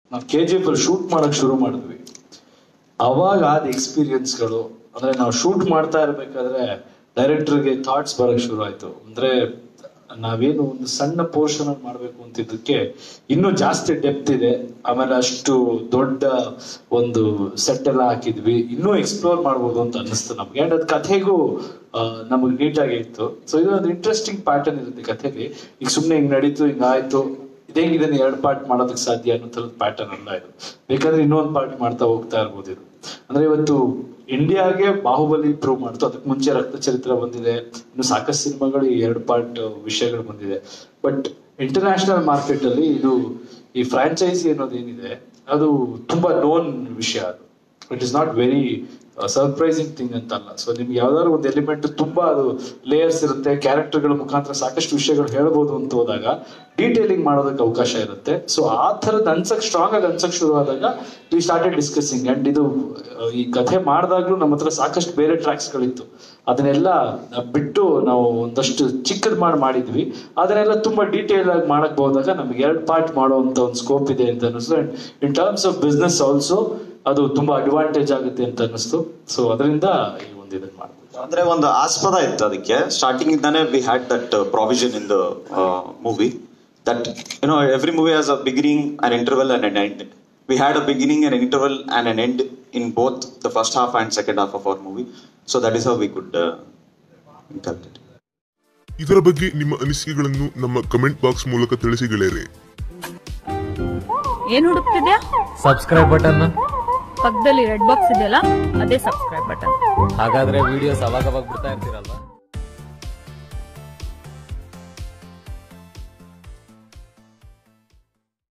ನಾವು K G F ಅಲ್ಲಿ shoot ಮಾಡಕ್ ಶುರು ಮಾಡಿದ್ವಿ ಅವಾಗ ಆದ ಎಕ್ಸ್ಪೀರಿಯನ್ಸ್ಗಳು ಅಂದ್ರೆ ನಾವು ಶೂಟ್ ಮಾಡ್ತಾ ಇರ್ಬೇಕಾದ್ರೆ ಡೈರೆಕ್ಟರ್ಗೆ ಥಾಟ್ಸ್ ಬರಕ್ ಶುರು ಆಯ್ತು ಅಂದ್ರೆ ನಾವೇನು ಒಂದು ಸಣ್ಣ ಪೋರ್ಷನ್ ಮಾಡ್ಬೇಕು ಅಂತಿದ್ದಕ್ಕೆ ಇನ್ನೂ ಜಾಸ್ತಿ ಡೆಪ್ತ್ ಇದೆ ಆಮೇಲೆ ಅಷ್ಟು ದೊಡ್ಡ ಒಂದು ಸೆಟ್ ಎಲ್ಲ ಹಾಕಿದ್ವಿ ಇನ್ನೂ ಎಕ್ಸ್ಪ್ಲೋರ್ ಮಾಡ್ಬೋದು ಅಂತ ಅನ್ನಿಸ್ತು ನಮ್ಗೆ ಅಂಡ್ ಅದ್ ಕಥೆಗೂ ನಮಗೆ ನೀಟಾಗಿ ಇತ್ತು ಸೊ ಇದು ಒಂದು ಇಂಟ್ರೆಸ್ಟಿಂಗ್ ಪ್ಯಾಟರ್ನ್ ಇರುತ್ತೆ ಕಥೆಗೆ ಈಗ ಸುಮ್ಮನೆ ಹಿಂಗ್ ನಡೀತು ಹಿಂಗ್ ಆಯ್ತು ಇದೇ ಇದನ್ನ ಎರಡು ಪಾರ್ಟ್ ಮಾಡೋದಕ್ಕೆ ಸಾಧ್ಯ ಅನ್ನೋ ಥರದ ಪ್ಯಾಟರ್ನ್ ಅಲ್ಲ ಇದು ಬೇಕಾದ್ರೆ ಇನ್ನೊಂದು ಪಾರ್ಟ್ ಮಾಡ್ತಾ ಹೋಗ್ತಾ ಇರ್ಬೋದು ಇದು ಅಂದ್ರೆ ಇವತ್ತು ಇಂಡಿಯಾಗೆ ಬಾಹುಬಲಿ ಪ್ರೂವ್ ಮಾಡ್ತು ಅದಕ್ಕೆ ಮುಂಚೆ ರಕ್ತ ಚರಿತ್ರ ಬಂದಿದೆ ಇನ್ನು ಸಾಕಷ್ಟು ಸಿನಿಮಾಗಳು ಈ ಎರಡು ಪಾರ್ಟ್ ವಿಷಯಗಳು ಬಂದಿದೆ ಬಟ್ ಇಂಟರ್ನ್ಯಾಷನಲ್ ಮಾರ್ಕೆಟ್ ಅಲ್ಲಿ ಇದು ಈ ಫ್ರಾಂಚೈಸಿ ಅನ್ನೋದೇನಿದೆ ಅದು ತುಂಬಾ ನೋನ್ ವಿಷಯ ಅದು it is not very surprising thing ಅಂತಲ್ಲ ಸೊ ನಿಮ್ಗೆ ಯಾವ್ದಾದ್ರು ಒಂದು ಎಲಿಮೆಂಟ್ ತುಂಬಾ ಅದು ಲೇಯರ್ಸ್ ಇರುತ್ತೆ ಕ್ಯಾರೆಕ್ಟರ್ಗಳ ಮುಖಾಂತರ ಸಾಕಷ್ಟು ವಿಷಯಗಳು ಹೇಳ್ಬೋದು ಅಂತ ಹೋದಾಗ ಡೀಟೇಲಿಂಗ್ ಮಾಡೋದಕ್ಕೆ ಅವಕಾಶ ಇರುತ್ತೆ ಸೊ ಆ ಥರದ್ದು ಅನ್ಸಕ್ ಸ್ಟ್ರಾಂಗ್ ಆಗಿ ಅನ್ಸಕ್ ಶುರು ಆದಾಗ ವಿ ಸ್ಟಾರ್ಟೆಡ್ ಡಿಸ್ಕಸಿಂಗ್ ಅಂಡ್ ಇದು ಆ, ಈ ಕಥೆ ಮಾಡಿದಾಗ್ಲೂ ನಮ್ಮ ಹತ್ರ ಸಾಕಷ್ಟು ಬೇರೆ ಟ್ರ್ಯಾಕ್ಸ್ ಗಳಿತ್ತು ಅದನ್ನೆಲ್ಲ ಬಿಟ್ಟು ನಾವು ಒಂದಷ್ಟು ಚಿಕ್ಕದ್ ಮಾಡಿ ಮಾಡಿದ್ವಿ ಅದನ್ನೆಲ್ಲ ತುಂಬಾ ಡೀಟೇಲ್ ಆಗಿ ಮಾಡಕ್ ಹೋದಾಗ ನಮ್ಗೆ ಎರಡು ಪಾರ್ಟ್ ಮಾಡುವಂತ ಒಂದು ಸ್ಕೋಪ್ ಇದೆ ಅಂತ ಅನಿಸ್ತು and in terms of business also ಅದು ತುಂಬಾ ಅಡ್ವಾಂಟೇಜ್ ಆಗುತ್ತೆ ಅಂತ ಅನಿಸ್ತು ಸೊ ಅದರಿಂದ ಈ ಒಂದು ಇದನ್ನ ಮಾಡ್ಬೋದು ಅಂದ್ರೆ ಒಂದು ಆಸ್ಪದ ಇತ್ತು ಅದಕ್ಕೆ ಸ್ಟಾರ್ಟಿಂಗ್ ಇಂದಾನೆ we had that provision in the movie that you know every movie has a beginning and interval and an end we had a beginning and interval and an end in both the first half and second half of our movie so that is how we could it ಇದರ ಬಗ್ಗೆ ನಿಮ್ಮ ಅನಿಸಿಕೆಗಳನ್ನು ನಮ್ಮ comment box ಮೂಲಕ ತಿಳಿಸಿ ಗೆಳೆಯರೆ ಏನ್ ಹುಡುಕ್ತಿದ್ಯಾ ಸಬ್ಸ್ಕ್ರೈಬ್ ಬಟನ್ ಪಕ್ಕದಲ್ಲಿ ರೆಡ್ ಬಾಕ್ಸ್ ಇದೆಯಲ್ಲ ಅದೇ ಸಬ್ಸ್ಕ್ರೈಬ್ ಬಟನ್ ಹಾಗಾದ್ರೆ ವಿಡಿಯೋಸ್ ಅವಾಗ ಅವಾಗ ಬಿಡ್ತಾ ಇರ್ತೀರಲ್ವಾ